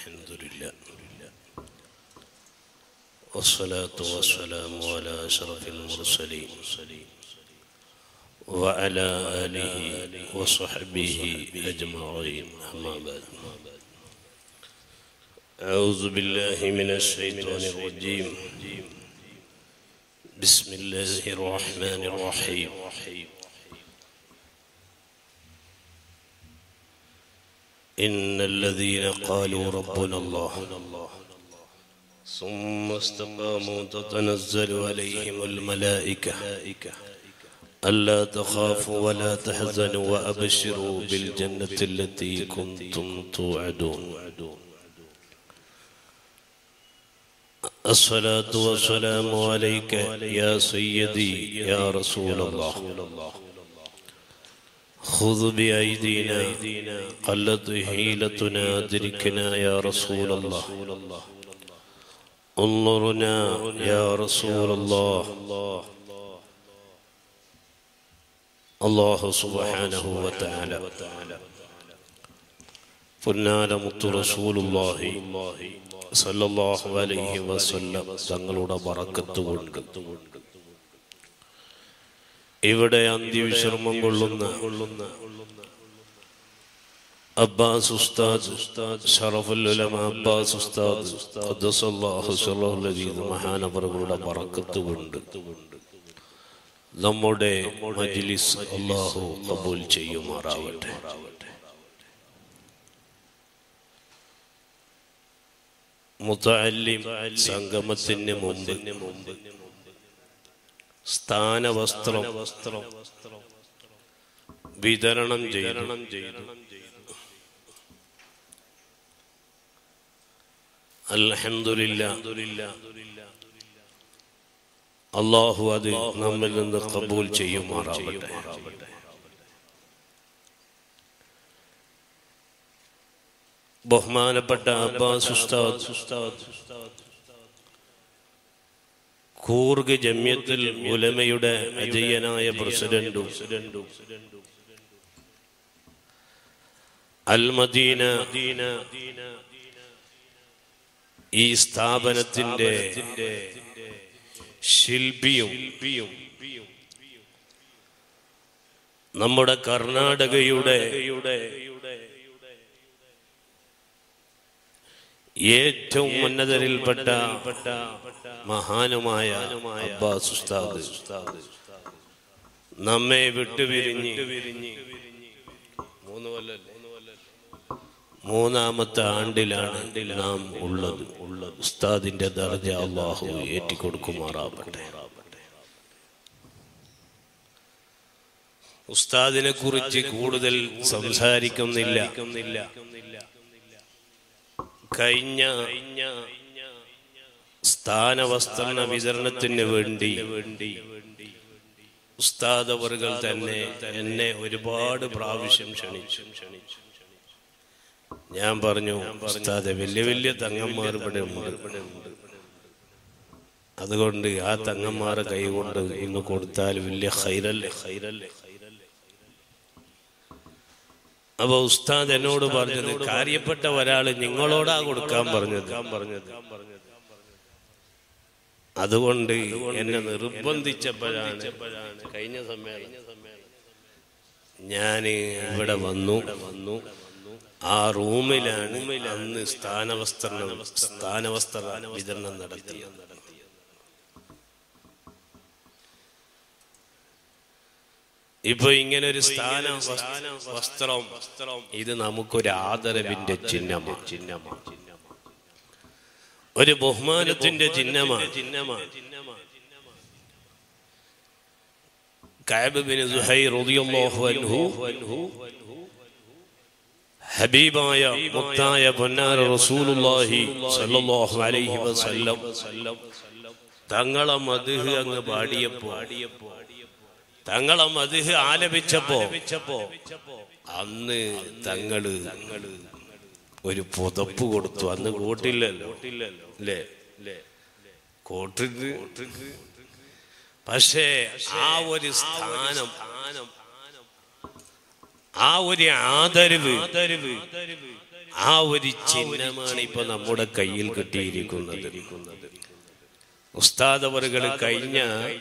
الحمد لله والصلاة والسلام على أشرف المرسلين وعلى آله وصحبه أجمعين أما بعد أعوذ بالله من الشيطان الرجيم بسم الله الرحمن الرحيم إن الذين قالوا ربنا الله ثم استقاموا تتنزل عليهم الملائكة ألا تخافوا ولا تحزنوا وأبشروا بالجنة التي كنتم توعدون الصلاة والسلام عليك يا سيدي يا رسول الله خذ بأيدينا قلت حيلتنا أدركنا يا رسول الله انظرنا يا رسول الله الله سبحانه وتعالى പൊന്നാല മുത്തു റസൂലുള്ളാഹി സല്ലല്ലാഹു അലൈഹി വസല്ലം തങ്ങളുടെ ബറക്കത്ത് കൊണ്ട് ഇവിടെ അന്ത്യവിശ്രമം കൊള്ളുന്ന അബ്ബാസ് ഉസ്താദ് ഷറഫുൽ ഉലമ അബ്ബാസ് ഉസ്താദ് ഖദ്ദസല്ലാഹു സിറഹുൽ അസീസ് മഹാനവറുകളുടെ ബറക്കത്ത് കൊണ്ട് നമ്മുടെ മജ്ലിസ് അല്ലാഹു കബൂൽ ചെയ്യുമാറാവട്ടെ മുത്തല്ലിം സംഗമത്തിന് മുമ്പ് സ്ഥാനവസ്ത്രം വസ്ത്രം വിതരണം ചെയ്യണം ചെയ്തു അൽഹംദുലില്ലാ അള്ളാഹു അത് നമ്മിൽ നിന്ന് കബൂൽ ചെയ്യുമാറാവട്ടെ ബഹുമാനപ്പെട്ട അബ്ബാസ് ഉസ്താദ് കൂർഗ് ജമ്യത്തിൽ ഉലമയുടെ അജയ്യനായ പ്രസിഡന്റും അൽമദീന ഈ സ്ഥാപനത്തിന്റെ ശില്പിയും നമ്മുടെ കർണാടകയുടെ ഏറ്റവും ഉന്നതരിൽപ്പെട്ട മഹാനുമായ അബ്ബാസ് ഉസ്താദ് നമ്മെ വിട്ടുപിരിഞ്ഞ് മൂന്ന് കൊല്ലം മൂന്നാമത്തെ ആണ്ടിലാണ് നാം ഉള്ളത് ഉള്ളത് ഉസ്താദിന്റെ ദർജ അള്ളാഹു ഏറ്റിക്കൊടുക്കുമാറാവട്ടെ ഉസ്താദിനെ കുറിച്ച് കൂടുതൽ സംസാരിക്കുന്നില്ല കഴിഞ്ഞ സ്ഥാനവസ്ത്രണ വിതരണത്തിന് വേണ്ടി ഉസ്താദ് അവറുകൾ തന്നെ എന്നെ ഒരുപാട് പ്രാവശ്യം ക്ഷണിച്ചു ക്ഷണിച്ചു ഞാൻ പറഞ്ഞു ഉസ്താദെ വലിയ വലിയ തങ്ങന്മാർ ഇവിടെ ഉണ്ട് അതുകൊണ്ട് ആ തങ്ങന്മാരെ കൈകൊണ്ട് ഇന്ന് കൊടുത്താൽ വലിയ ഹൈരല്ലേ ഹൈരല്ലേ അപ്പൊ ഉസ്താദ് എന്നോട് പറഞ്ഞത് കാര്യപ്പെട്ട ഒരാള് നിങ്ങളോടാ കൊടുക്കാൻ പറഞ്ഞത് പറഞ്ഞത് അതുകൊണ്ട് എന്നെ നിർബന്ധിച്ചപ്പോഴാണ് കഴിഞ്ഞ സമ്മേളനം ഞാൻ ഇവിടെ വന്നു വന്നു ആ റൂമിലാണ് അന്ന് സ്ഥാനവസ്ത്ര സ്ഥാനവസ്ത്ര വിതരണം നടത്തിയത് ഇപ്പൊ ഇങ്ങനെ ഒരു സ്ഥാന വസ്ത്രം ഇത് നമുക്കൊരു ആദരവിന്റെ ചിഹ്നമാണ് ചിഹ്നമാണ് ഒരു ബഹുമാനത്തിന്റെ ചിഹ്നമാണ് ചിഹ്നമാണ് കഅബ് ബിൻ സുഹൈർ റളിയല്ലാഹു അൻഹു ഹബീബായ മുത്തായ പൊന്നാര റസൂലുള്ളാഹി സ്വല്ലല്ലാഹു അലൈഹി വസല്ലം തങ്ങളെ മദ്ഹ് അങ്ങ് പാടിയപ്പോ തങ്ങളെ മദ്ഹ് ആലപിച്ചപ്പോ അന്ന് തങ്ങള് ഒരു പുതപ്പ് കൊടുത്തു അന്ന് കോട്ടില്ലല്ലോ അല്ലേ കോട്ടിട്ട് പക്ഷേ ആ ഒരു സ്ഥാനം ആ ഒരു ആദരവ് ആ ഒരു ചിഹ്നമാണ് ഇപ്പൊ നമ്മുടെ കയ്യിൽ കിട്ടിയിരിക്കുന്നത് ഉസ്താദ് അവറുകൾ കഴിഞ്ഞ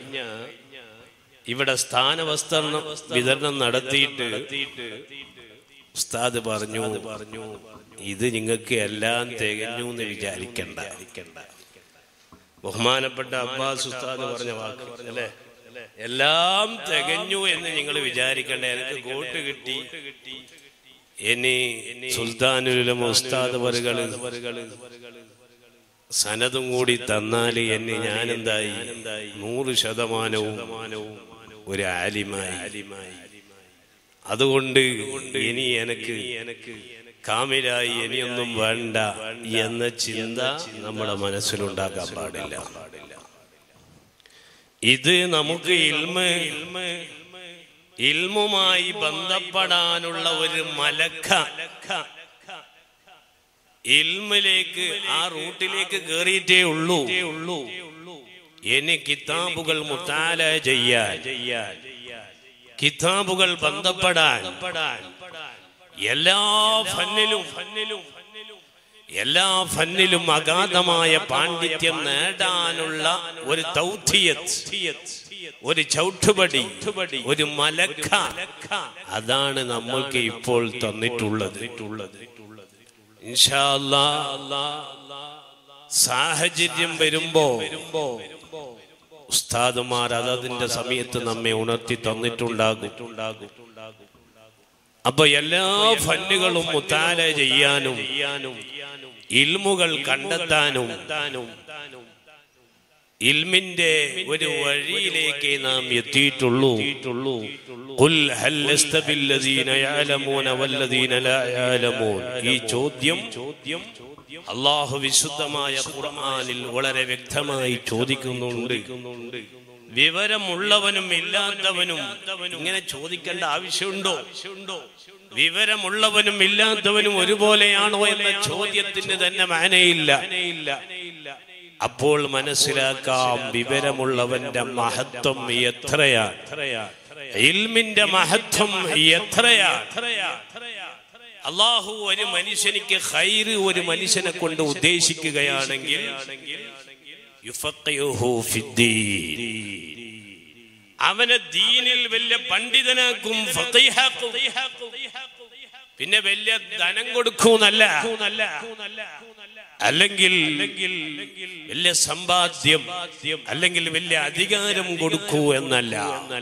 ഇവിടെ സ്ഥാനവസ്ത്രണം വിതരണം നടത്തിയിട്ട് ഉസ്താദ് പറഞ്ഞു പറഞ്ഞു ഇത് നിങ്ങൾക്ക് എല്ലാം തികഞ്ഞു എന്ന് വിചാരിക്കണ്ട ബഹുമാനപ്പെട്ട അബ്ബാസ് ഉസ്താദ് പറഞ്ഞ വാക്ക് അല്ലേ എല്ലാം തികഞ്ഞു എന്ന് നിങ്ങൾ വിചാരിക്കണ്ട എനിക്ക് കോട്ട് കിട്ടി ഇനി സുൽത്താനുലമ ഉസ്താദ് വറുകള് സനതും കൂടി തന്നാല് എന്നെ ഞാനെന്തായി നൂറ് ശതമാനവും ഒരു ആലിമായി അതുകൊണ്ട് ഇനി എനിക്ക് എനിക്ക് കാമിലായി ഇനിയൊന്നും വേണ്ട എന്ന ചിന്ത നമ്മുടെ മനസ്സിലുണ്ടാക്കാൻ പാടില്ല ഇത് നമുക്ക് ഇൽമ ഇൽമുമായി ബന്ധപ്പെടാനുള്ള ഒരു മലക്ക ഇൽമിലേക്ക് ആ റൂട്ടിലേക്ക് കയറിയിട്ടേ ഉള്ളൂ ഉള്ളൂ ഇനി കിതാബുകൾ മുത്താല ചെയ്യാൻ കിതാബുകൾ ബന്ധപ്പെടാൻ എല്ലാ ഫന്നിലും ഫന്നിലും എല്ലാ ഫന്നിലും അഗാധമായ പാണ്ഡിത്യം നേടാനുള്ള ഒരു തൗഥിയത്ത് ഒരു ചൗട്ടുപടി ഒരു മലക്ക അതാണ് നമ്മൾക്ക് ഇപ്പോൾ തന്നിട്ടുള്ളത് ഇൻഷാ അല്ലാ, സാഹചര്യം വരുമ്പോ ഉസ്താദുമാർ അതതിന്റെ സമയത്ത് നമ്മെ ഉണർത്തി തന്നിട്ടുണ്ടാകും അപ്പൊ എല്ലാ ഫന്നുകളും മുത്താല ചെയ്യാനും ഇൽമുകൾ കണ്ടെത്താനും ഇൽമിന്റെ ഒരു വഴിയിലേക്ക് നാം എത്തിയിട്ടുള്ളൂ ഖുൽ ഹൽ ലസ്തബില്ലദീന യഅലമൂന വല്ലദീന ലാ യഅലമൂൻ ഈ ചോദ്യം ചോദ്യം അള്ളാഹു വിശുദ്ധമായ ഖുർആനിൽ വളരെ വ്യക്തമായി ചോദിക്കുന്നുണ്ട് വിവരമുള്ളവനും ഇല്ലാത്തവനും ഇങ്ങനെ ചോദിക്കേണ്ട ആവശ്യമുണ്ടോ വിവരമുള്ളവനും ഇല്ലാത്തവനും ഒരുപോലെയാണോ എന്ന ചോദ്യത്തിന് തന്നെ മാനയില്ല അപ്പോൾ മനസ്സിലാക്കാം വിവരമുള്ളവന്റെ മഹത്വം എത്രയാ ഇൽമിന്റെ മഹത്വം എത്രയാ അള്ളാഹു ഒരു മനുഷ്യനിക്ക് ഹൈറ് ഒരു മനുഷ്യനെ കൊണ്ട് ഉദ്ദേശിക്കുകയാണെങ്കിൽ യുഫഖിഹു ഫിദ്ദീൻ. അവനെ ദീനിൽ വലിയ പണ്ഡിതനാക്കും ഫഖീഹാക്കും. പിന്നെ വലിയ ധനം കൊടുക്കൂന്നല്ല അല്ലെങ്കിൽ വലിയ സമ്പാദ്യം അല്ലെങ്കിൽ വലിയ അധികാരം കൊടുക്കൂ എന്നല്ല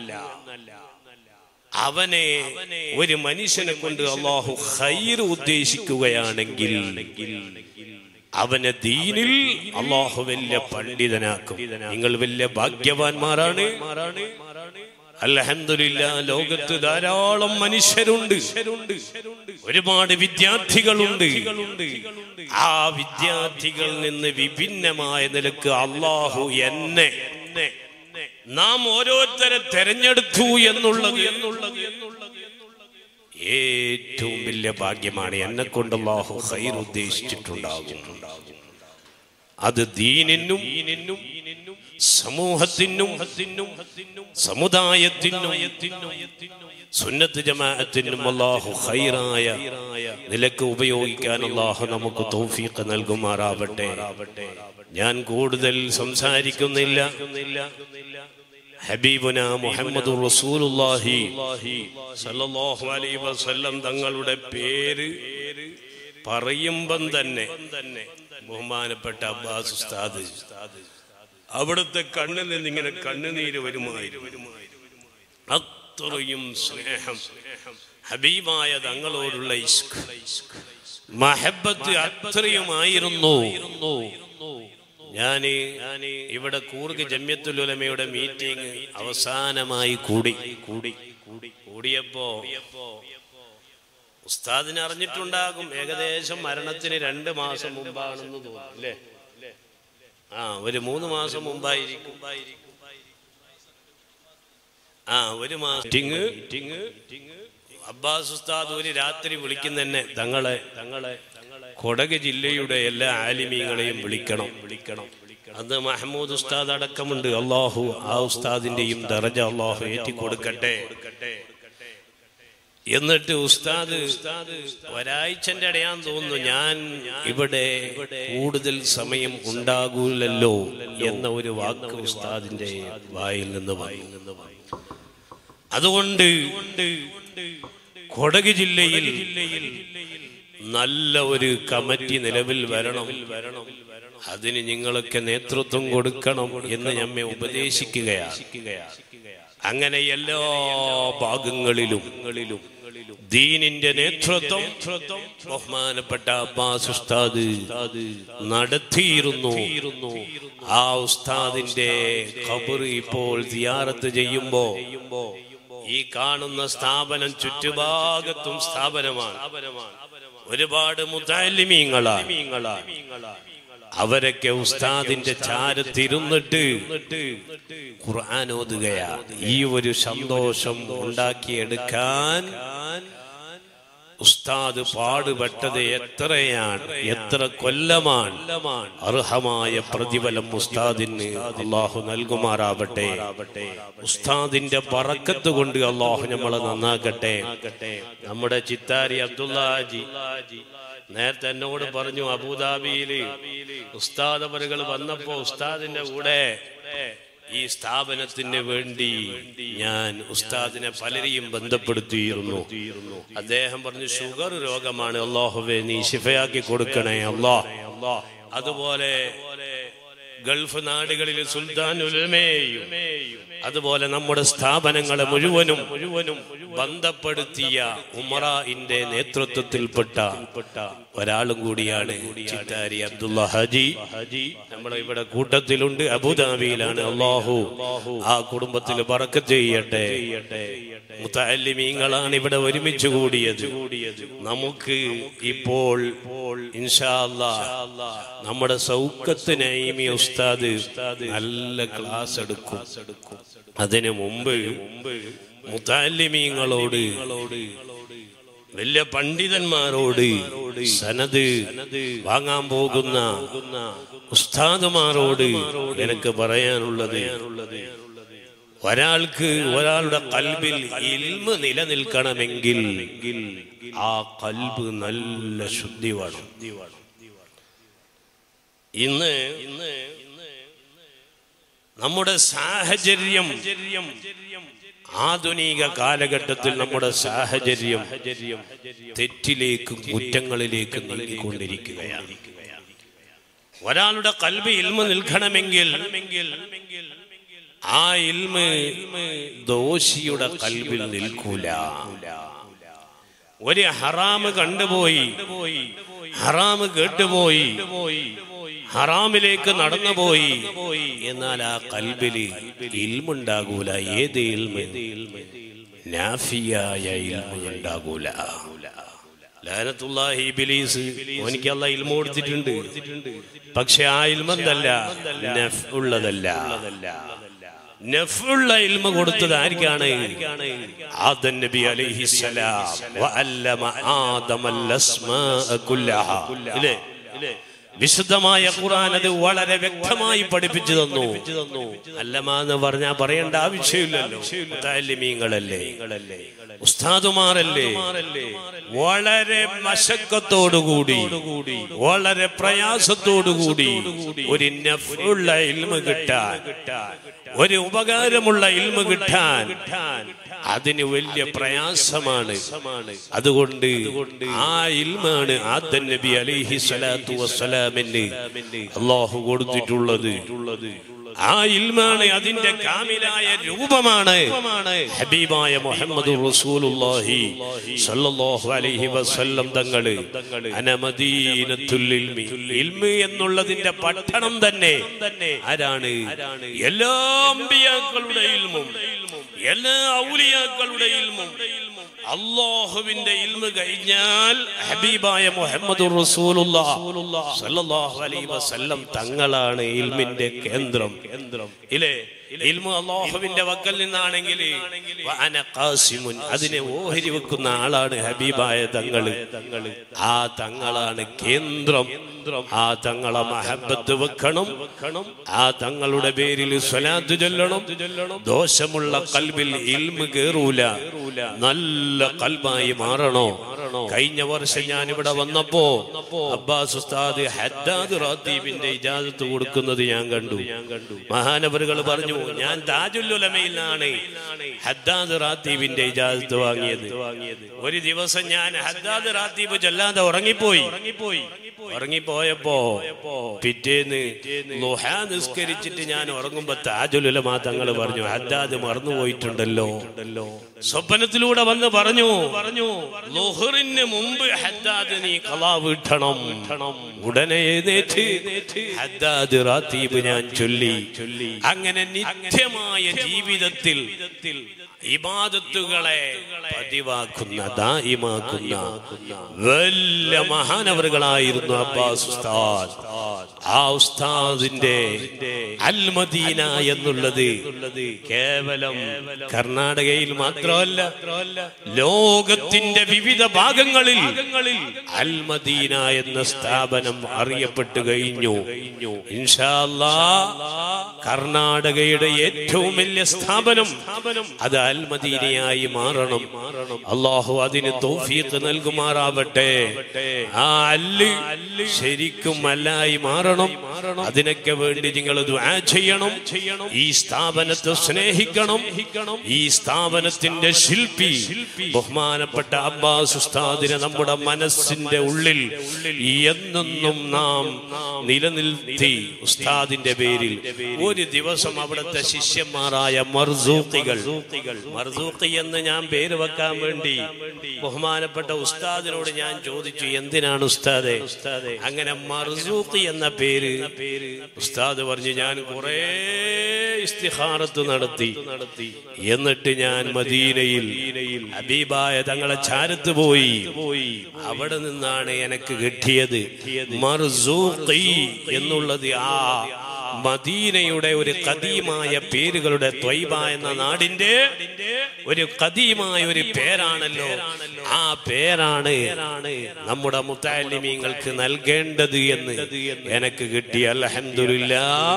അവനെ ഒരു മനുഷ്യനെ കൊണ്ട് അള്ളാഹു ഹൈർ ഉദ്ദേശിക്കുകയാണെങ്കിൽ അവനെ ദീനിൽ അള്ളാഹു വലിയ പണ്ഡിതനാക്കും നിങ്ങൾ വലിയ ഭാഗ്യവാന്മാരാണ് അൽഹംദുലില്ല ലോകത്ത് ധാരാളം മനുഷ്യരുണ്ട് ഒരുപാട് വിദ്യാർത്ഥികളുണ്ട് ആ വിദ്യാർത്ഥികളിൽ നിന്ന് വിഭിന്നമായ നിലക്ക് അള്ളാഹു എന്നെ നാം ഓരോരുത്തരെ തെരഞ്ഞെടുത്തു എന്നുള്ളത് എന്നുള്ളത് ഏറ്റവും വലിയ ഭാഗ്യമാണ് എന്നെ കൊണ്ട് അള്ളാഹു ഹൈർ ഉദ്ദേശിച്ചിട്ടുണ്ടാകും അത് ദീനിനും സമൂഹത്തിനും സമുദായത്തിനും സുന്നത്ത് ജമാഅത്തിനും അള്ളാഹു ഹൈറായ നിലക്ക് ഉപയോഗിക്കാൻ അള്ളാഹു നമുക്ക് തൗഫീഖ് നൽകുമാറാവട്ടെ ഞാൻ കൂടുതൽ സംസാരിക്കുന്നില്ല ഹബീബുന മുഹമ്മദ് റസൂലുള്ളാഹി സല്ലല്ലാഹു അലൈഹി വസല്ലം തങ്ങളുടെ പേര് പറയുമ്പം തന്നെ ബഹുമാനപ്പെട്ട അബ്ബാസ് ഉസ്താദ് അവിടുത്തെ കണ്ണിൽ നിന്ന് ഇങ്ങനെ കണ്ണുനീര് വരുമായിരുന്നു അത്രയും സ്നേഹം ഹബീബായ തങ്ങളോടുള്ള ഇഷ്ക് മഹബത്ത് അത്രയുമായിരുന്നു ഞാന് ഇവിടെ കൂർഗ് ജമ്യത്തുലുലമയുടെ മീറ്റിംഗ് അവസാനമായി കൂടി കൂടി കൂടി കൂടിയപ്പോ ഉസ്താദിന് അറിഞ്ഞിട്ടുണ്ടാകും ഏകദേശം മരണത്തിന് രണ്ട് മാസം മുമ്പാണെന്ന് തോന്നുന്നു അല്ലേ ആ ഒരു മൂന്ന് മാസം മുമ്പായിരിക്കും ആ ഒരു മാസം അബ്ബാസ് ഉസ്താദ് ഒരു രാത്രി വിളിക്കുന്നെന്നെ തങ്ങളെ തങ്ങളെ കൊടക് ജില്ലയുടെ എല്ലാ ആലിമീങ്ങളെയും വിളിക്കണം വിളിക്കണം അന്ന് മഹമ്മൂദ് ഉസ്താദ് അടക്കമുണ്ട് അള്ളാഹു ആ ഉസ്താദിന്റെയും ദറജ അള്ളാഹു ഏറ്റി കൊടുക്കട്ടെ എന്നിട്ട് ഉസ്താദ് ഒരാഴ്ചന്റെ അടയാൻ തോന്നുന്നു ഞാൻ ഇവിടെ കൂടുതൽ സമയം ഉണ്ടാകൂലല്ലോ എന്ന ഒരു വാക്ക് ഉസ്താദിന്റെ വായിൽ നിന്ന് വന്നു അതുകൊണ്ട് കൊടക് ജില്ലയിൽ നല്ല ഒരു കമ്മിറ്റി നിലവിൽ വരണം അതിന് നിങ്ങളൊക്കെ നേതൃത്വം കൊടുക്കണം എന്ന് നമ്മെ ഉപദേശിക്കുകയാണ് അങ്ങനെ എല്ലാ ഭാഗങ്ങളിലും ദീനിന്റെ നേതൃത്വം ബഹുമാനപ്പെട്ട അബ്ബാസ് ഉസ്താദ് നടത്തിയിരുന്നു ആ ഉസ്താദിന്റെ ഖബർ ഇപ്പോൾ സിയാറത്ത് ചെയ്യുമ്പോ ഈ കാണുന്ന സ്ഥാപനം ചുറ്റുഭാഗത്തും സ്ഥാപനമാണ് ഒരുപാട് മുതാലിമീങ്ങളാണ് അവരൊക്കെ ഉസ്താദിന്റെ ചാരത്തിരുന്നിട്ട് ഖുർആൻ ഓതുകയാണ് ഈ ഒരു സന്തോഷം ഉണ്ടാക്കിയെടുക്കാൻ ഉസ്താദ് പാടുപെട്ടത് എത്രയാണ് എത്ര കൊല്ലമാണ് അർഹമായ പ്രതിഫലം ഉസ്താദിന് അള്ളാഹു നൽകുമാറാവട്ടെ ഉസ്താദിന്റെ പറക്കത്ത് കൊണ്ട് അള്ളാഹു നമ്മളെ നന്നാക്കട്ടെ നമ്മുടെ ചിത്താരി അബ്ദുല്ലാജി നേരത്തെ എന്നോട് പറഞ്ഞു അബുദാബിയില് ഉസ്താദ് അവരുകൾ വന്നപ്പോ ഉസ്താദിന്റെ കൂടെ ഈ സ്ഥാപനത്തിന് വേണ്ടി ഞാൻ ഉസ്താദിനെ പലരെയും ബന്ധപ്പെടുത്തിയിരുന്നു അദ്ദേഹം പറഞ്ഞു ഷുഗർ രോഗമാണ് അള്ളാഹുവെ നീ ശിഫയാക്കി കൊടുക്കണേ അള്ളാഹ് അതുപോലെ ഗൾഫ് നാടുകളിൽ സുൽത്താൻ ഉലമയും അതുപോലെ നമ്മുടെ സ്ഥാപനങ്ങളെ മുഴുവനും മുഴുവനും ബന്ധപ്പെടുത്തിയ ഉമറിന്റെ നേതൃത്വത്തിൽപ്പെട്ട ഒരാളും കൂടിയാണ് ചിത്താരി അബ്ദുള്ള ഹജി നമ്മുടെ ഇവിടെ കൂട്ടത്തിലുണ്ട് അബുദാബിയിലാണ് അള്ളാഹു ആ കുടുംബത്തിൽ പറക്കത്ത് ചെയ്യട്ടെ മുത്തല്ലിമീങ്ങളാണ് ഇവിടെ ഒരുമിച്ച് കൂടിയത് നമുക്ക് ഇപ്പോൾ ഇൻഷാ അല്ലാ നമ്മുടെ സൗക്കത്തിനായി ഉസ്താദ് നല്ല ക്ലാസ് എടുക്കും അതിനു മുമ്പ് മുത്താലിമീങ്ങളോട് വലിയ പണ്ഡിതന്മാരോട് സനത് വാങ്ങാൻ പോകുന്ന ഉസ്താദുമാരോട് എനിക്ക് പറയാനുള്ളത് ഒരാൾക്ക് ഒരാളുടെ കൽബിൽ ഇൽമ നിലനിൽക്കണമെങ്കിൽ ആ കൽബ് നല്ല ശുദ്ധി വേണം ഇന്ന് ഇന്ന് നമ്മുടെ സാഹചര്യം ആധുനിക കാലഘട്ടത്തിൽ നമ്മുടെ സാഹചര്യം തെറ്റിലേക്കും കുറ്റങ്ങളിലേക്കും നീങ്ങിക്കൊണ്ടിരിക്കുകയാണ് ഒരാളുടെ കൽബ് ഇൽമ നിൽക്കണമെങ്കിൽ ആ ഇൽമ ദോഷിയുടെ കൽബിൽ നിൽക്കൂല ഒരു ഹറാമ് കണ്ടുപോയി ഹറാമ് കേട്ടുപോയി ഹറാമിലേക്ക് നടന്നുപോയി എന്നാൽ ആ കൽബില് ഇൽമുണ്ടാകൂല ഏത് ഇൽമ നാഫിയായ ഇൽമ ഉണ്ടാകൂല ലാനത്തുല്ലാഹി ഇബ്ലീസ് എനിക്ക് അല്ല ഇൽമ കൊടുത്തിട്ടുണ്ട് പക്ഷെ ആ ഇൽമെന്തല്ല നഫ് ഉള്ളതല്ല നഫുള്ള ഇൽമ കൊടുത്തത് ആർക്കാണ് ആദം നബി അലൈഹിസ്സലാം വഅല്ലമ ആദമൽ അസ്മാഅ കുല്ലഹ ഇല്ലേ വിശുദ്ധമായ ഖുർആൻ അത് വളരെ വ്യക്തമായി പഠിപ്പിച്ചു തന്നു അല്ലമാന്ന് പറഞ്ഞാ പറയേണ്ട ആവശ്യമില്ലല്ലോ താലിമീങ്ങളല്ലേ ഉസ്താദുമാരല്ലേ വളരെ മശക്കത്തോടുകൂടി വളരെ പ്രയാസത്തോടുകൂടി ഒരു നഫുള്ള ഇൽമ കിട്ടാൻ ഒരു ഉപകാരമുള്ള ഇൽമ കിട്ടാൻ അതിന് വലിയ പ്രയാസമാണ് അതുകൊണ്ട് ആ ഇൽമാണ് ആദ്യ നബി അലിഹി സ്വലാത്തു വസ്സലാമിന് അള്ളാഹു കൊടുത്തിട്ടുള്ളത് ആ ഇൽമാണ് അതിന്റെ കാമിലായ രൂപമാണ് ഹബീബായ മുഹമ്മദ് റസൂലുള്ളാഹി സല്ലല്ലാഹു അലൈഹി വസല്ലം തങ്ങള് അനമദീനത്തുൽ ഇൽമി ഇൽമി എന്നുള്ളതിന്റെ പട്ടണം തന്നെ ആരാണ് എല്ലാ അമ്പിയാക്കളുടെ ഇൽമും എല്ലാ ഔലിയാക്കളുടെ ഇൽമും അള്ളാഹുവിന്റെ ഇൽമ കഴിഞ്ഞാൽ ഹബീബായ മുഹമ്മദ് സല്ലല്ലാഹു അലൈഹി വസല്ലം തങ്ങളാണ് ഇൽമിന്റെ കേന്ദ്രം കേന്ദ്രം ഇല്ലേ ഇൽമു അള്ളാഹുവിന്റെ വക്കൽ നിന്നാണെങ്കിൽ വഅന ഖാസിമുൻ അതിനെ ഓഹരി വെക്കുന്ന ആളാണ് ഹബീബായ തങ്ങള് ആ തങ്ങളാണ് കേന്ദ്രം ആ തങ്ങളെ മഹബത്ത് വെക്കണം ആ തങ്ങളുടെ പേരിൽ സ്വലാത്ത് ചൊല്ലണം ദോഷമുള്ള കൽബിൽ ഇൽമ് കേറൂല നല്ല കൽബായി മാറണോ കഴിഞ്ഞ വർഷം ഞാൻ ഇവിടെ വന്നപ്പോ അബ്ബാസ് ഉസ്താദ് ഹദ്ദാദ് റാത്തീബിന്റെ ഇജാസത്ത് കൊടുക്കുന്നത് ഞാൻ കണ്ടു മഹാനവറുകൾ പറഞ്ഞു ഞാൻ താജുല്ലുലമയിൽ നിന്നാണ് ഹദ്ദാദ് റാത്തീബിന്റെ ഇജാസത്ത് വാങ്ങിയത് ഒരു ദിവസം ഞാൻ ഹദ്ദാദ് റാത്തീബ് ചൊല്ലാതെ ഉറങ്ങിപ്പോയി ഉറങ്ങിപ്പോയപ്പോ പിറ്റേന്ന് ലുഹാ നിസ്കരിച്ചിട്ട് ഞാൻ ഉറങ്ങുമ്പോ താജുലുലമാ തങ്ങൾ പറഞ്ഞു ഹദ്ദാദ് മറന്നുപോയിട്ടുണ്ടല്ലോ സ്വപ്നത്തിലൂടെ വന്ന് പറഞ്ഞു പറഞ്ഞു ലുഹറിന് മുമ്പ് ഹദ്ദാദ് നീ കലാ വീട്ടണം ഉടനെ എഴുന്നേറ്റ് ഹദ്ദാദ് റാത്തീബ് ഞാൻ ചൊല്ലി അങ്ങനെ നിത്യമായ ജീവിതത്തിൽ ഇബാദത്തുകളെ പതിവാക്കുന്ന ദായിമാക്കുന്ന വലിയ മഹാനവറുകളായിരുന്നു അബ്ബാസ് ഉസ്താദ് ആ ഉസ്താദിന്റെ അൽമദീന എന്നുള്ളത് കേവലം കർണാടകയിൽ മാത്രമല്ല ലോകത്തിന്റെ വിവിധ ഭാഗങ്ങളിൽ അൽമദീന എന്ന സ്ഥാപനം അറിയപ്പെട്ടു കഴിഞ്ഞു ഇൻഷാ അല്ലാ കർണാടകയുടെ ഏറ്റവും വലിയ സ്ഥാപനം അത് അൽമദീനയായി മാറണം അള്ളാഹു അതിന് തൗഫീഖ് നൽകുമാറാവട്ടെ ആ അല്ല് ശരിക്കും അല്ലായി മാറണം അതിനൊക്കെ വേണ്ടി നിങ്ങൾ ദുആ ചെയ്യണം ഈ സ്ഥാപനത്തെ സ്നേഹിക്കണം ഈ സ്ഥാപനത്തിന്റെ ശില്പി ബഹുമാനപ്പെട്ട അബ്ബാസ് ഉസ്താദിനെ നമ്മുടെ മനസ്സിന്റെ ഉള്ളിൽ എന്നെന്നും നാം നിലനിർത്തി ഉസ്താദിന്റെ പേരിൽ ഒരു ദിവസം അവിടുത്തെ ശിഷ്യന്മാരായ മർസൂക്കികൾ മർസൂഖി എന്ന് ഞാൻ പേര് വെക്കാൻ വേണ്ടി ബഹുമാനപ്പെട്ട ഉസ്താദിനോട് ഞാൻ ചോദിച്ചു എന്തിനാണ് ഉസ്താദെ അങ്ങനെ മർസൂഖി എന്ന പേര് ഉസ്താദ് പറഞ്ഞു ഞാൻ കുറേ ഇസ്തിഹാറത്ത് നടത്തി എന്നിട്ട് ഞാൻ മദീനയിൽ ഹബീബായ തങ്ങളെ ചാരത്ത് പോയി അവിടെ നിന്നാണ് എനിക്ക് കിട്ടിയത് മർസൂഖി എന്നുള്ളത് ആ മദീനയുടെ ഒരു കദീമായ പേരുകളുടെ ത്വയ്ബ എന്ന നാടിന്റെ ഒരു കദീമായ ഒരു പേരാണല്ലോ ആ പേരാണ് നമ്മുടെ മുത്താലിമീങ്ങൾക്ക് നൽകേണ്ടത് എന്ന് എനിക്ക് കിട്ടി അൽഹംദുലില്ല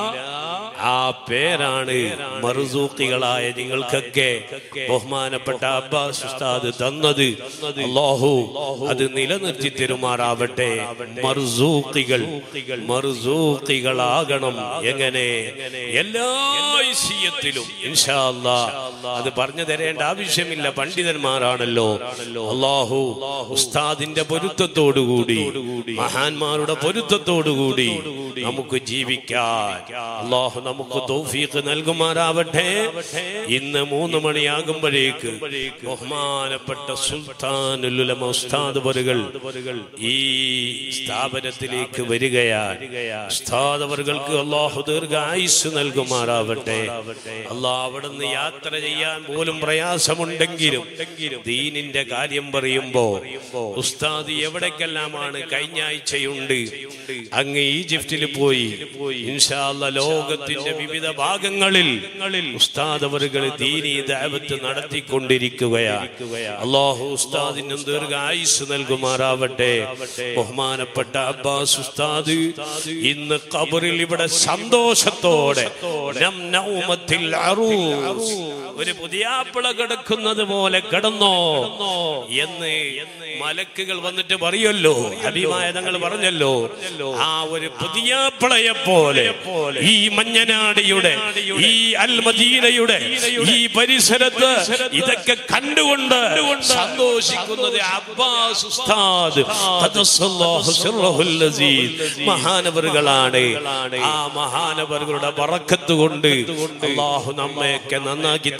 ആ പേരാണ് മറുസൂക്കികളായ നിങ്ങൾക്കൊക്കെ ബഹുമാനപ്പെട്ട അബ്ബാസ് ഉസ്താദ് തന്നത് അല്ലാഹു അത് നിലനിർത്തി തരുമാറാവട്ടെ മറുസൂക്കികൾ മറുസൂക്കികളാകണം എങ്ങനെ എല്ലാ ഐശ്വര്യത്തിലും ഇൻഷാ അല്ലാ അത് പറഞ്ഞു തരേണ്ട ആവശ്യമില്ല പണ്ഡിതന്മാരാണല്ലോ അള്ളാഹു ഉസ്താദിന്റെ പൊരുത്തത്തോടുകൂടി മഹാന്മാരുടെ പൊരുത്തത്തോടുകൂടി നമുക്ക് ജീവിക്കാൻ അള്ളാഹു നമുക്ക് തൗഫീഖ് നൽകുമാറാവട്ടെ ഇന്ന് മൂന്ന് മണിയാകുമ്പോഴേക്ക് ബഹുമാനപ്പെട്ട സുൽത്താനുലുലമ ഉസ്താദ് വറുകൾ ഈ സ്ഥാപനത്തിലേക്ക് വരികയാണ് ഉസ്താദ് അവർക്ക് അള്ളാഹു ദീർഘായുസ് നൽകുമാറാവട്ടെ അള്ളാഹ് അവിടുന്ന് യാത്ര ചെയ്യാൻ പോലും പ്രയാസമുണ്ടെങ്കിലും ദീനിന്റെ കാര്യം പറയുമ്പോ ഉസ്താദ് എവിടേക്കെല്ലാമാണ് കഴിഞ്ഞ ആഴ്ചയുണ്ട് അങ്ങ് ഈജിപ്തിൽ പോയി ഇൻഷാല്ല ലോകത്തിന്റെ വിവിധ ഭാഗങ്ങളിൽ ഉസ്താദ് അവരുകൾ ദീനി ദാവത്ത് നടത്തിക്കൊണ്ടിരിക്കുകയാണ് അള്ളാഹു ഉസ്താദിനും ദീർഘായുസ് നൽകുമാറാവട്ടെ ബഹുമാനപ്പെട്ട അബ്ബാസ് ഉസ്താദ് ഇന്ന് ഖബറിൽ ഇവിടെ സന്തോഷത്തോടെ നം നൗമത്തിൽ അറൂസ് ഒരു പുതിയാപ്പിള കിടക്കുന്നത് പോലെ കിടന്നോ എന്ന് മലക്കുകൾ വന്നിട്ട് പറയുമല്ലോ അഭിമായ തങ്ങൾ പറഞ്ഞല്ലോ ആ ഒരു പുതിയാപ്പിളയെ പോലെ ഈ മഞ്ഞനാടിയുടെ ഈ അൽമദീനയുടെ ഈ പരിസരത്ത് ഇതൊക്കെ കണ്ടുകൊണ്ട് സന്തോഷിക്കുന്നത് അബ്ബാസ് ഉസ്താദ് ഖദ്ദസല്ലാഹു സിർറഹുൽ അസീസ് മഹാനവറുകളാണ് ആ മഹാനവറുകളുടെ ബറക്കത്ത് കൊണ്ട് അള്ളാഹു നമ്മയൊക്കെ നന്നാക്കി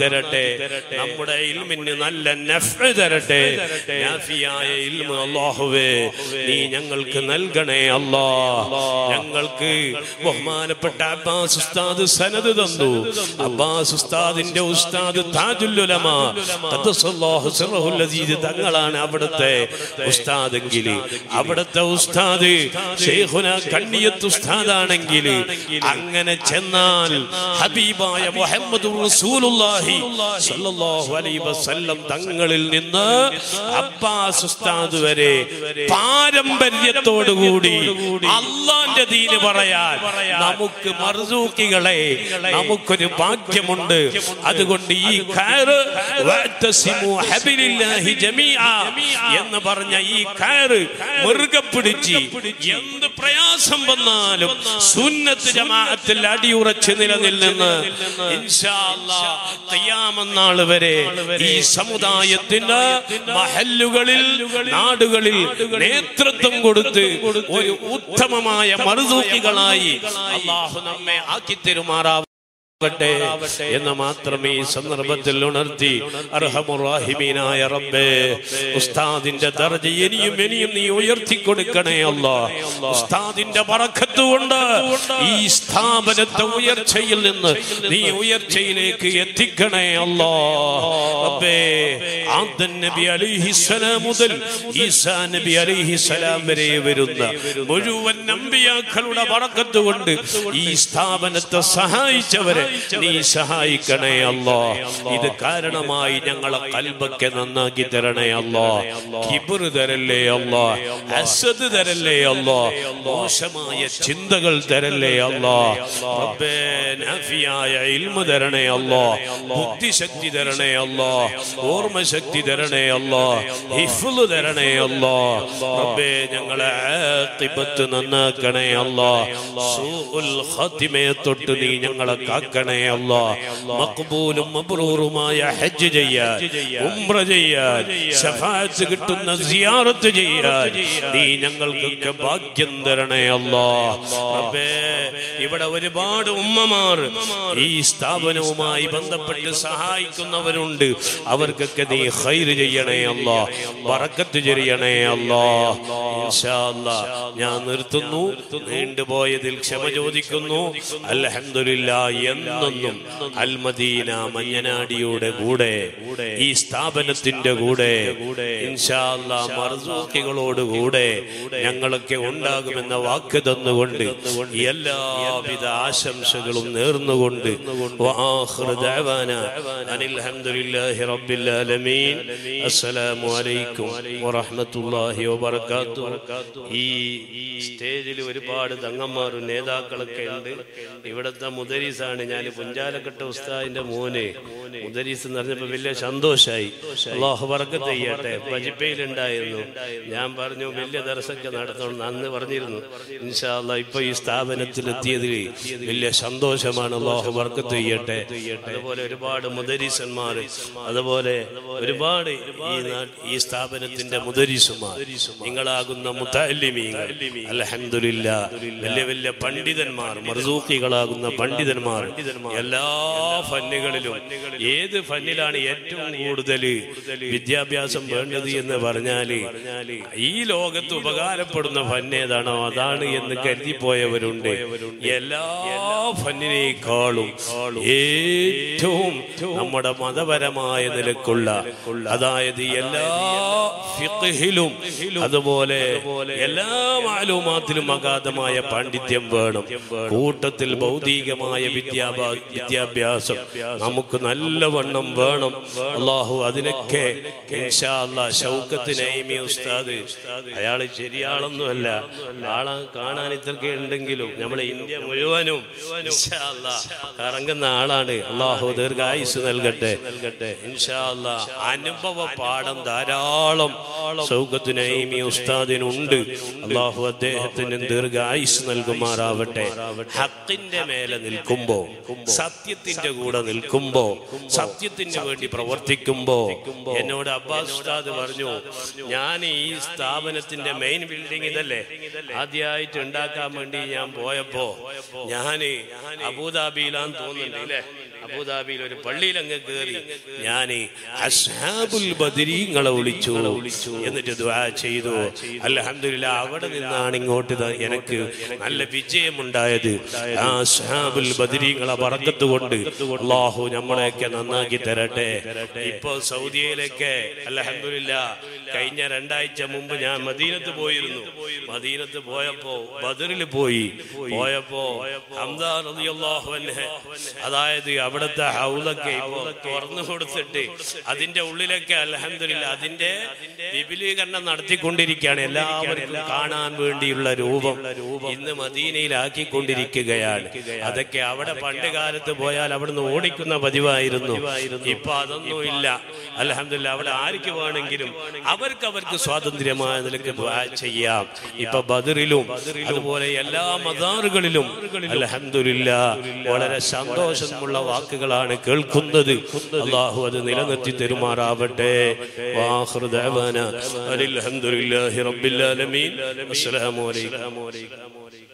തരട്ടെ നമ്മുടെ ഇൽമിന് നല്ല നഫ് തരട്ടെ നാഫിയായ ഇൽമ് അല്ലാഹുവേ നീ ഞങ്ങൾക്ക് നൽകണേ അല്ലാ ഞങ്ങൾക്ക് ബഹുമാനപ്പെട്ട അബ്ബാസ് ഉസ്താദ് സനത് തന്നു അബ്ബാസ് ഉസ്താദിന്റെ ഉസ്താദ് താജുൽ ഉലമ ഖദ്ദസല്ലാഹു സിറഹുൽ അസീസ് തങ്ങളാണ് അവിടുത്തെ ഉസ്താദെങ്കിൽ അവിടുത്തെ ഉസ്താദ് ഷെയ്ഖുന കണ്ണിയത്ത് ഉസ്താദാണെങ്കിൽ അങ്ങനെ ചെന്നാൽ ഹബീബായ മുഹമ്മദ് റസൂലുള്ളാഹി സ്വല്ലല്ലാഹു അലൈഹി വസല്ലം തങ്ങളിൽ നിന്ന് അബ്ബാസ് ഉസ്താദ് വരെ പാരമ്പര്യത്തോടുകൂടി അള്ളാന്റെ ദീന് പറയാൻ നമുക്ക് മർസൂക്കികളെ നമുക്കൊരു ഭാഗ്യമുണ്ട് അതുകൊണ്ട് ഈ കയറ് വഅ്തസിമു ഹബിലില്ലാഹി ജമീഅ എന്ന് പറഞ്ഞ ഈ കയറ് മുറുകെ പിടിച്ച് എന്ത് പ്രയാസം വന്നാലും സുന്നത്ത് ജമാഅത്തിൽ അടിയുറച്ച് നിലനിൽന്ന് ഇൻഷാ അല്ലാഹ് ഖിയാമത്ത് നാൾ വരെ ഈ സമുദായത്തിന്റെ മഹല്ലുകളിൽ നാടുകളിൽ നേതൃത്വം കൊടുത്ത് ഒരു ഉത്തമമായ മറുതൂക്കികളായി അള്ളാഹു നമ്മെ ആക്കി തരുമാറാവും ആവട്ടെ എന്ന് മാത്രമേ ഈ സന്ദർഭത്തിൽ ഉണർത്തി അർഹമുറാഹിമീനായ റബ്ബേ ഉസ്താദിന്റെ ദർജ ഇനിയും ഇനിയും നീ ഉയർത്തി കൊടുക്കണേ അല്ല ഉസ്താദിന്റെ പറക്കത്ത് കൊണ്ട് ഈ സ്ഥാപനത്തെ ഉയർച്ചയിൽ നിന്ന് നീ ഉയർച്ചയിലേക്ക് എത്തിക്കണേ അല്ലോ റബ്ബേ ആദൻ നബി അലിഹിസ്സലാം മുതൽ ഈസാ നബി അലിഹിസ്സലാം വരെ വരുന്ന മുഴുവൻ നമ്പിയാക്കളുടെ പറക്കത്ത് കൊണ്ട് ഈ സ്ഥാപനത്തെ സഹായിച്ചവരെ നീ സഹായിക്കണേ അല്ലോ ഇത് കാരണമായി ഞങ്ങളെ കൽബൊക്കെ നന്നാക്കി തരണേ അല്ലോ കിബിറ് തരല്ലേ അല്ലോ അസദ് തരല്ലേ അല്ലോ മോശമായ ചിന്തകൾ തരല്ലേ അല്ലോ റബ്ബേ നാഫിയായ ഇൽമ തരണേ അല്ലോ ബുദ്ധിശക്തി തരണേ അല്ലോ ഓർമ്മശക്തി തരണേ അല്ലോ ഹിഫ്ള് തരണേ അല്ലോ റബ്ബേ ഞങ്ങളെ ആഖിബത്ത് നന്നാക്കണേ അല്ലോ സൂഉൽ ഖാത്തിമയെ തൊട്ട് നീ ഞങ്ങളെ കാക്കണേ അല്ലാ മഖ്ബൂലും മബ്റൂറുമായ ഹജ്ജ് ചെയ്യാൻ ഉംറ ചെയ്യാൻ ശഫാഅത്ത് കിട്ടുന്ന സിയാറത്ത് ചെയ്യാൻ നീ ഞങ്ങൾക്കൊക്കെ ഭാഗ്യം തരണേ അല്ലാ റബ്ബേ ഇവിടെ ഒരുപാട് ഉമ്മമാർ ഈ സ്ഥാപനവുമായി ബന്ധപ്പെട്ട് സഹായിക്കുന്നവരുണ്ട് അവർക്കൊക്കെ നീ ഖൈറ് ചെയ്യണേ അല്ലാ ബറക്കത്ത് ചെയ്യണേ അല്ലാ ഇൻഷാ അല്ലാ ഞാൻ നിർത്തുന്നു നീണ്ടുപോയതിൽ ക്ഷമ ചോദിക്കുന്നു അൽഹംദുലില്ലാ എന്നൊന്നും അൽമദീന മഞ്ഞനാടിയുടെ കൂടെ ഈ സ്ഥാപനത്തിന്റെ കൂടെ ഇൻഷാ അല്ലാ മർസൂക്കികളോട് കൂടെ ഞങ്ങളൊക്കെ ഉണ്ടാകുമെന്ന വാക്ക് തന്നുകൊണ്ട് എല്ലാവിധ ആശംസകളും നേർന്നുകൊണ്ട് വആഖിറു ദഅവാന അനിൽ ഹംദുലില്ലാഹി റബ്ബിൽ ആലമീൻ അസ്സലാമു അലൈക്കും വറഹ്മത്തുള്ളാഹി വബറകാതുഹു ഈ സ്റ്റേജിൽ ഒരുപാട് തങ്ങന്മാരും നേതാക്കളൊക്കെ ഉണ്ട് ഇവിടുത്തെ മുദരീസാണ് ഞാൻ പുഞ്ചാലക്കട്ട ഉസ്താദിന്റെ മോനെ മുദരീസ് എന്ന് പറഞ്ഞപ്പോ വലിയ സന്തോഷായി അള്ളാഹു ബർക്കത്ത് ചെയ്യട്ടെ ബജിപ്പയിലുണ്ടായിരുന്നു ഞാൻ പറഞ്ഞു വലിയ ദർശൊക്കെ നടത്തണം അന്ന് പറഞ്ഞിരുന്നു ഇൻഷാല്ല ഇപ്പൊ ഈ സ്ഥാപനത്തിൽ എത്തിയതിൽ വലിയ സന്തോഷമാണ് അള്ളാഹു ബർക്കത്ത് ചെയ്യട്ടെ അതുപോലെ ഒരുപാട് മുദരീസന്മാർ അതുപോലെ ഒരുപാട് ഈ നാ- ഈ സ്ഥാപനത്തിന്റെ മുദരീസുമാർ നിങ്ങളാകുന്ന മുത്തല്ലിമീങ്ങൾ അലഹമില്ല വലിയ വലിയ പണ്ഡിതന്മാർ മർസൂക്കികളാകുന്ന പണ്ഡിതന്മാർ എല്ലാ ഫന്നുകളിലും ഏത് ഫന്നിലാണ് ഏറ്റവും കൂടുതൽ വിദ്യാഭ്യാസം വേണ്ടത് എന്ന് പറഞ്ഞാല് ഈ ലോകത്ത് ഉപകാരപ്പെടുന്ന ഫന്ന് ഏതാണോ അതാണ് എന്ന് കരുതിപ്പോയവരുണ്ട് എല്ലാ ഫന്നിനേക്കാളും ഏറ്റവും നമ്മുടെ മതപരമായ നിലക്കുള്ള അതായത് എല്ലാ ഫിഖ്ഹിലും അതുപോലെ എല്ലാ മാലൂമാത്തിലും അഗാധമായ പാണ്ഡിത്യം വേണം കൂട്ടത്തിൽ ഭൗതികമായ വിദ്യാഭ്യാ വിദ്യാഭ്യാസം നമുക്ക് നല്ലവണ്ണം വേണം അള്ളാഹു അതിനൊക്കെ ഇൻഷാ അല്ലാ ഷൗക്കത്ത് നൈമി ഉസ്താദ് അയാള് ശരിയാളൊന്നുമല്ല ആളെ കാണാൻ ഇത്രയൊക്കെ ഉണ്ടെങ്കിലും നമ്മളെ ഇന്ത്യ മുഴുവനും ഇൻഷാ അല്ലാ ഇറങ്ങുന്ന ആളാണ് അള്ളാഹു ദീർഘായുസ് നൽകട്ടെ നൽകട്ടെ ഇൻഷാ അല്ലാ അനുഭവ പാഠം ധാരാളം ഷൗക്കത്ത് നൈമി ഉസ്താദിനുണ്ട് അള്ളാഹു അദ്ദേഹത്തിന് ദീർഘായുസ് നൽകുമാറാവട്ടെ ഹക്കിന്റെ മേലെ നിൽക്കുമ്പോ സത്യത്തിന്റെ കൂടെ നിൽക്കുമ്പോ സത്യത്തിന് വേണ്ടി പ്രവർത്തിക്കുമ്പോ എന്നോട് അബ്ബാസ് ഉസ്താദ് പറഞ്ഞു ഞാൻ ഈ സ്ഥാപനത്തിന്റെ മെയിൻ ബിൽഡിംഗ് ഇതല്ലേ ആദ്യമായിട്ട് ഉണ്ടാക്കാൻ വേണ്ടി ഞാൻ പോയപ്പോ ഞാന് അബുദാബിയിലാന്ന് തോന്നുന്നുണ്ട് ഇല്ലേ അബുദാബിയിൽ ഒരു പള്ളിയിൽ അങ്ങ് കയറി ഞാൻ അസ്ഹാബുൽ ബദരീങ്ങളെ വിളിച്ചു എന്നിട്ട് ദുആ ചെയ്തു അൽഹംദുലില്ലാ അവിടെ നിന്നാണ് ഇങ്ങോട്ട് ദാ എനിക്ക് നല്ല വിജയമുണ്ടായത് ആ അസ്ഹാബുൽ ബദരീങ്ങളെ ബറക്കത്ത് കൊണ്ട് അള്ളാഹു നമ്മളെയൊക്കെ നന്നാക്കി തരട്ടെ ഇപ്പോ സൗദിയയിലേക്ക് അൽഹംദുലില്ലാ കഴിഞ്ഞ രണ്ടാഴ്ച മുമ്പ് ഞാൻ മദീനത്ത് പോയിരുന്നു മദീനത്ത് പോയപ്പോ ബദറിൽ പോയി പോയപ്പോ ഹംദാ റളിയല്ലാഹു അൻഹു അതായത് അവിടുത്തെ ഹൗലൊക്കെ ഇപ്പോ തുറന്നു കൊടുത്തിട്ട് അതിന്റെ ഉള്ളിലൊക്കെ അൽഹംദുലില്ലാ അതിന്റെ വിപുലീകരണം നടത്തിക്കൊണ്ടിരിക്കുകയാണ് എല്ലാവർക്കും കാണാൻ വേണ്ടിയുള്ള രൂപം ഇന്ന് മദീനയിലാക്കിക്കൊണ്ടിരിക്കുകയാണ് അതൊക്കെ അവിടെ പണ്ട് കാലത്ത് പോയാൽ അവിടുന്ന് ഓടിക്കുന്ന പതിവായിരുന്നു ഇപ്പൊ അതൊന്നും ഇല്ല അലഹമില്ല അവിടെ ആർക്ക് വേണമെങ്കിലും അവർക്ക് അവർക്ക് സ്വാതന്ത്ര്യമായ നിലക്ക് ദുആ ചെയ്യാം ഇപ്പൊ ബദറിലും അതുപോലെ എല്ലാ മദാറുകളിലും അലഹമില്ല വളരെ സന്തോഷമുള്ള വാക്കുകളാണ് കേൾക്കുന്നത് അള്ളാഹു അത് നിലനിർത്തി തരുമാറാവട്ടെ വാഹൃ ദഅവാന അൽഹംദുലില്ലാഹി റബ്ബിൽ ആലമീൻ അസ്സലാമു അലൈക്കും